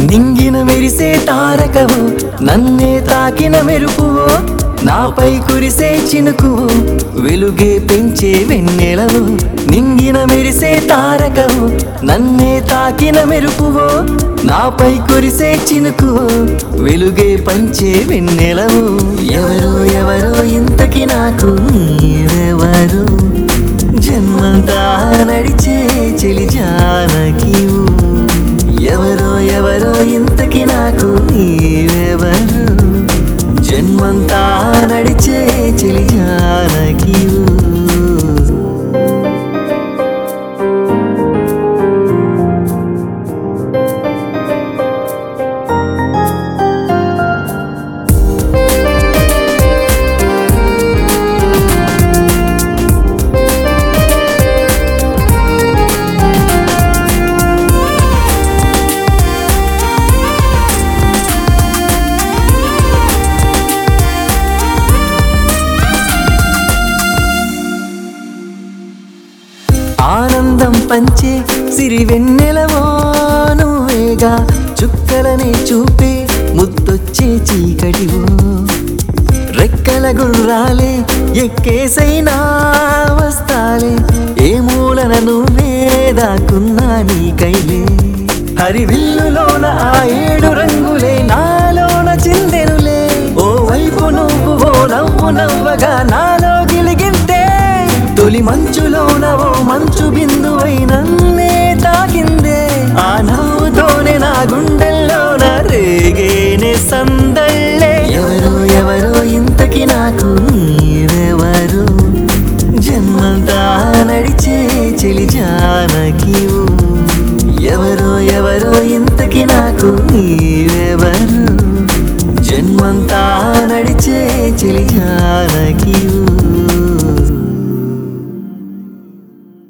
నింగిన మెరిసే తారకవు నన్నే తాకిన మెరుపువో నాపై కురిసే చినుకువు వెలుగే పెంచే వెన్నెలవు నింగిన మెరిసే తారకవు నన్నే తాకిన మెరుపువో నాపై కురిసే చినుకువు వెలుగే పంచే వెన్నెలవు ఎవరో ఎవరో ఇంతకి నాకు మీరెవరు జన్మంతా నడిచే చెలి జానకివు ఎవరో ఎవరో ఇంతకి నాకు నీవెవరు జన్మంతా నడిచే చెలి జానకివు ఆనందం పంచే సిరి వెన్నెలవో నువ్వేగా చుక్కలనే చూపే ముద్దొచ్చే చీకటివో రెక్కల గుర్రాలే ఎక్కేసైనా వస్తాలే ఏ మూలన నువ్వే దాక్కున్నా నీ కైలే హరివిల్లులోన ఆ ఏడు రంగులే నాలోన చిందెనులే ఓ వైపు నువ్వు ఓ నవ్వు నవ్వగా నాలో గిలిగింతే తొలి మంచులోన ఓ మంచు బిందువై నన్నే తాకిందే ఆ నవ్వుతోనే నా గుండెల్లోన రేగేనే సందళ్ళే ఎవరో ఎవరో ఇంతకి నాకు నీవెవరు జన్మంతా నడిచే చెలి జానకివు ఎవరో ఎవరో ఇంతకి నాకు నీవెవరు జన్మంతా నడిచే చెలి జానకివు